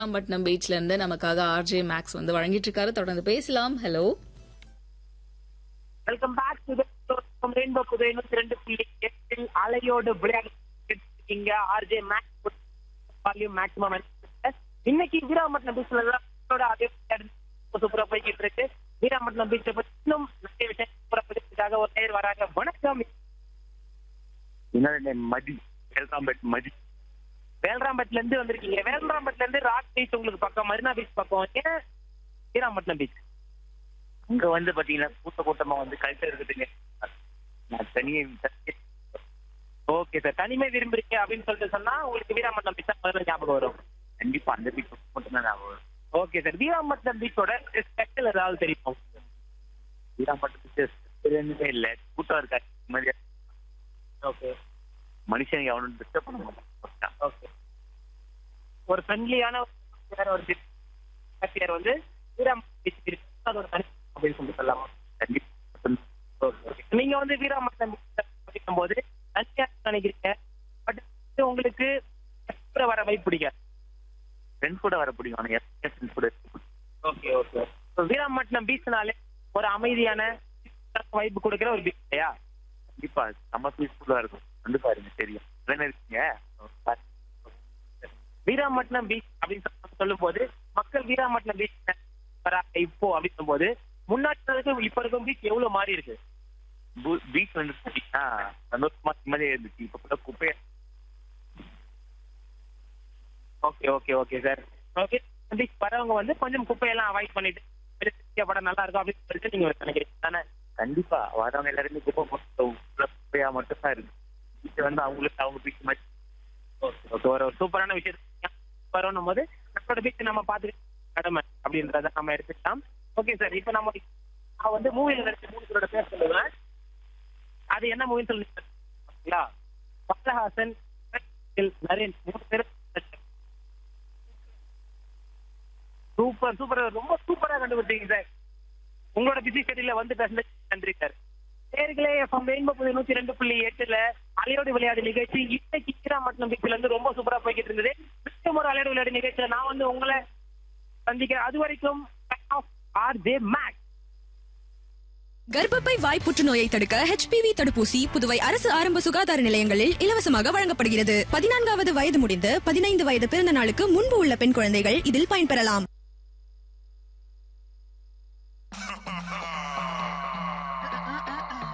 பட்னம் பீச்ல இருந்து நமக்காக ஆர்ஜே மேக்ஸ் வந்து வழங்கிட்டு இருக்காரு தொடர்ந்து பேசலாம் hello welcome back to Rainbow புது நூத்தி ரெண்டு புள்ளி எட்டில் அலையோடு விளையாடுங்க ஆர்ஜே மேக்ஸ் வால்யூம் மேக்ஸிமம் இன்னைக்கு வீராமட்னம் பீச்ல அதே சூப்பரா போய்கிட்டு இருக்கு வீராமட்னம் பீச்சை பத்தி இன்னும் நிறைய விஷயம் சூப்பரா பதிக்கிறதுக்காக ஒரு நேர் வராங்க வணக்கம் என்னோட நேம் மதி வெல்காம்பேட் மதி வேல்ராம்பட்ல இருந்து வந்திருக்கீங்க வேல்ராம்பட்ல இருந்து ராக் பீச் உங்களுக்கு பக்கம் மரினா பீச் பக்கம் ஏன் வீராமட்னம் பீச் அங்க வந்து பாத்தீங்கன்னா கூட்ட கூட்டமா வந்து கல்ச்சர் இருக்குதுங்க நான் தனியே ஓகே சார் தனிமை விரும்புறீங்க அப்படின்னு சொல்லிட்டு சொன்னா உங்களுக்கு வீராமட்னம் பீச் தான் முதல்ல ஞாபகம் வரும் கண்டிப்பா அந்த பீச் மட்டும் தான் நான் வரும் ஓகே சார் வீராமட்டம் பீச்சோட ஸ்பெஷல் ஏதாவது தெரியுமா வீராம்பட்டு பீச்சஸ் இல்ல கூட்டம் இருக்கா மாதிரி ஓகே மனுஷனுக்கு அவனு டிஸ்டர்ப் பண்ண மாட்டான் ஓகே ஒரு ஃப்ரெண்ட்லியான ஒரு பேர் வந்து வீராமட்டம் பீச் இருக்கு அது ஒரு தனி அப்படின்னு சொல்லி சொல்லலாமா கண்டிப்பா ஓகே நீங்க வந்து வீராமட்டம் பீச் போது தனியா நினைக்கிறீங்க பட் உங்களுக்கு எப்ப வர வைப் பிடிக்காது ஃப்ரெண்ட்ஸ் கூட வர பிடிக்கும் ஆனா எப்பயும் ஃப்ரெண்ட்ஸ் கூட இருக்க பிடிக்கும். ஓகே ஓகே வீராமட்டம் பீச்னாலே ஒரு அமைதியான வைப் கொடுக்கிற ஒரு பீச் இல்லையா கண்டிப்பா செம்ம பீஸ்ஃபுல்லா இருக்கும் வந்து பாருங்க தெரியும் தானே இருக்கீங்க பாருங்க. வீராமட்னம் பீச் அப்படின்னு சொல்லி- சொல்லும்போது மக்கள் வீராமட்னம் பீச் வராங்க இப்போ அப்படின்னும் போது முன்னாடி இருந்ததுக்கு இப்ப இருக்கும் பீச் எவ்வளவு மாறி இருக்கு பு- பீச் வந்து பாத்தீங்கன்னா சந்தோஷமா நிம்மதியா இருந்துச்சு இப்ப கூட குப்பையா okay okay okay sir okay beach வரவங்க வந்து கொஞ்சம் குப்பையெல்லாம் அவாய்ட் பண்ணிட்டு வெளிய படம் நல்லா இருக்கும் அப்படின்னு சொல்லிட்டு நீங்க நினைக்கிறீங்க தானே கண்டிப்பா வரவங்க எல்லாருமே குப்பை போட்டு உள்ள குப்பையா மட்டும் தான் இருக்கு பீச் வந்து அவங்களுக்கு அவங்க பீச் மாதிரி ஓகே ஒரு ஒரு சூப்பரான விஷயம் வரணும் போது நம்மளோட பீச் நம்ம பார்த்து கடமை அப்படின்றத நம்ம எடுத்துக்கலாம் ஓகே சார் இப்போ நம்ம நான் வந்து மூவில நடிச்ச மூணு பேரோட பேர் சொல்லுவேன் அது என்ன மூவின்னு சொல்லுங்களா கமலஹாசன் நரேன் மூணு பேரும் சூப்பர் சூப்பர் ரொம்ப சூப்பரா கண்டுபிடிச்சீங்க சார் உங்களோட பிஸி ஷெட்யூல வந்து பேசுனது நன்றி சார் நேர்களே எஃப்எம் ரெயின்போ புது நூத்தி ரெண்டு புள்ளி எட்டுல அலையோடு விளையாடு நிகழ்ச்சி இன்னைக்கு கீராமட்னம் பீச்ல இருந்து ரொம்ப சூப்பரா போய்கிட்டு இருந்தது மீண்டும் ஒரு அலையோடு விளையாடு நிகழ்ச்சியில நான் வந்து உங்களை சந்திக்கிறேன் அது வரைக்கும் ஆர் ஜே மேக் கர்ப்பப்பை வாய் புற்றுநோயை தடுக்க HPV தடுப்பூசி புதுவை அரசு ஆரம்ப சுகாதார நிலையங்களில் இலவசமாக வழங்கப்படுகிறது பதினான்காவது வயது முடிந்து பதினைந்து வயது பிறந்த நாளுக்கு முன்பு உள்ள பெண் குழந்தைகள் இதில் பயன்பெறலாம்